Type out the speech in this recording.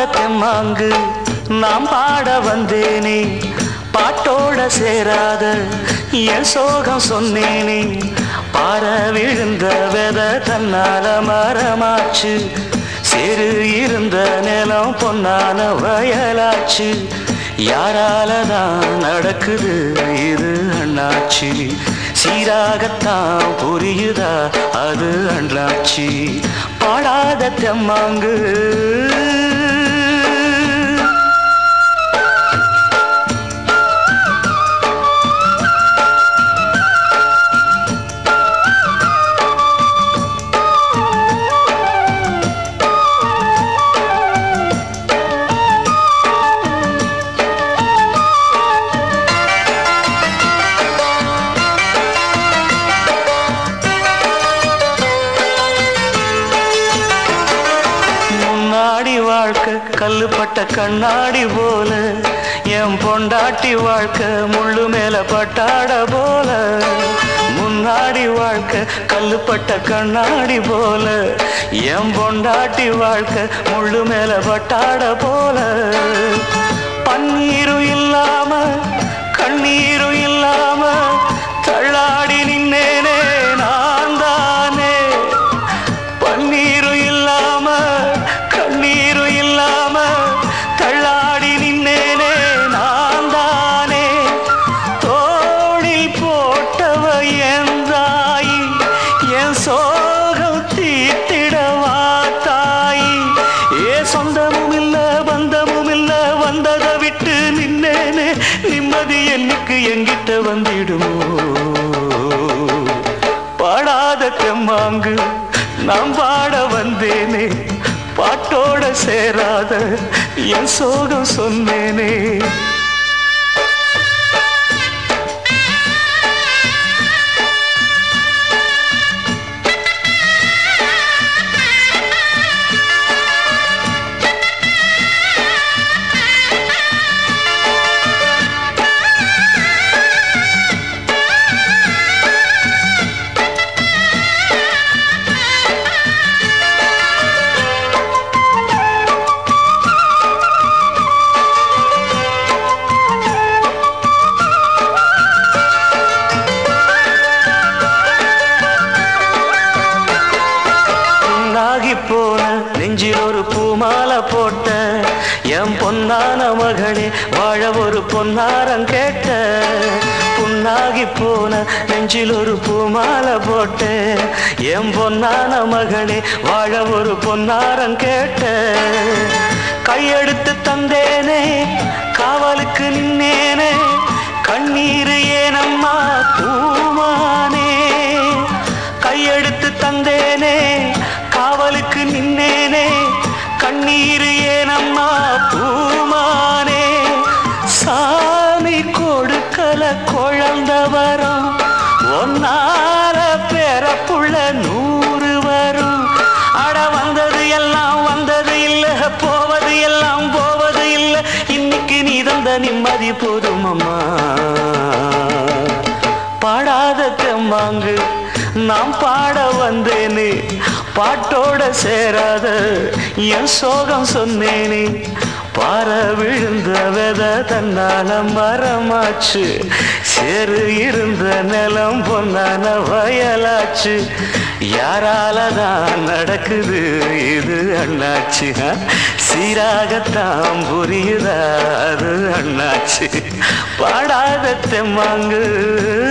தெம்மாங்கு நாம் பாட வந்தேனே பாட்டோட சேராத என் சோகம் சொன்னேனே பாற விழுந்த வெத தன்னால மரமாச்சு சிறு இருந்த நிலம் பொன்னான வயலாச்சு யாரால தான் நடக்குது இது அண்ணாச்சி சீராகத்தான் புரியுதா அது அண்ணாச்சி பாடாத தெம்மாங்கு முன்னாடி வாழ்க்கை கல்லுப்பட்ட கண்ணாடி போல என் பொண்டாட்டி வாழ்க்கை முள்ளு மேல பட்டாட போல முன்னாடி வாழ்க்கை கல்லுப்பட்ட கண்ணாடி போல என் பொண்டாட்டி வாழ்க்கை முள்ளு மேல பட்டாட போல பன்னீரும் இல்லாம கண்ணீரும் இல்லாம தள்ளாடி நின்னேனே நான் தானே பன்னீரும் இல்லாம கண்ணீரும் இல்லாம தள்ளாடி நின்னேனே நான் தானே தோளில் போட்டவ என் தாயி என் சோகம் தீட்டிடவா தாயி ஏ சொந்தமும் இல்ல பந்தமும் இல்ல வந்ததை விட்டு நின்னேனே நிம்மதி என்னைக்கு எங்கிட்ட வந்திடுமோ பாடாத தெம்மாங்கு நாம் பாட வந்தேனே பாட்டோட சேராத என் சோகம் சொன்னேனே பொன்னாகி போன நெஞ்சில் ஒரு பூமாலை போட்ட என் பொன்னான மகளே வாழ ஒரு பொன்னாரம் கேட்ட புண்ணாகி போன நெஞ்சில் ஒரு பூமாலை போட்ட என் பொன்னான மகளே வாழ ஒரு பொன்னாரம் கேட்ட கையெடுத்து தந்தேனே காவலுக்கு நின்னேனே கண்ணீர் ஏனம்மா பூமானே கையெடுத்து தந்தேனே காவலுக்கு நின்னேனே கண்ணீர் ஏனம்மா பூமானே சாமி கொடுக்கல குழந்தவரம் ஒன்னார பிறப்புள்ள நூறு வரும் அட வந்தது எல்லாம் வந்தது இல்ல போவது எல்லாம் போவது இல்ல இன்னைக்கு நீ தந்த நிம்மதி போதுமம்மா பாடாத தெம்மாங்கு நாம் பாட வந்தேனே பாட்டோட சேராத என் சோகம் சொன்னேனே பாற விழுந்த வெத தன்னால மரமாச்சு சேரு இருந்த நிலம் பொன்னான வயலாச்சு யாரால தான் நடக்குது இது அண்ணாச்சு ஆ? சீராகத்தான் புரியுதா அது அண்ணாச்சு பாடாத தெம்மாங்கு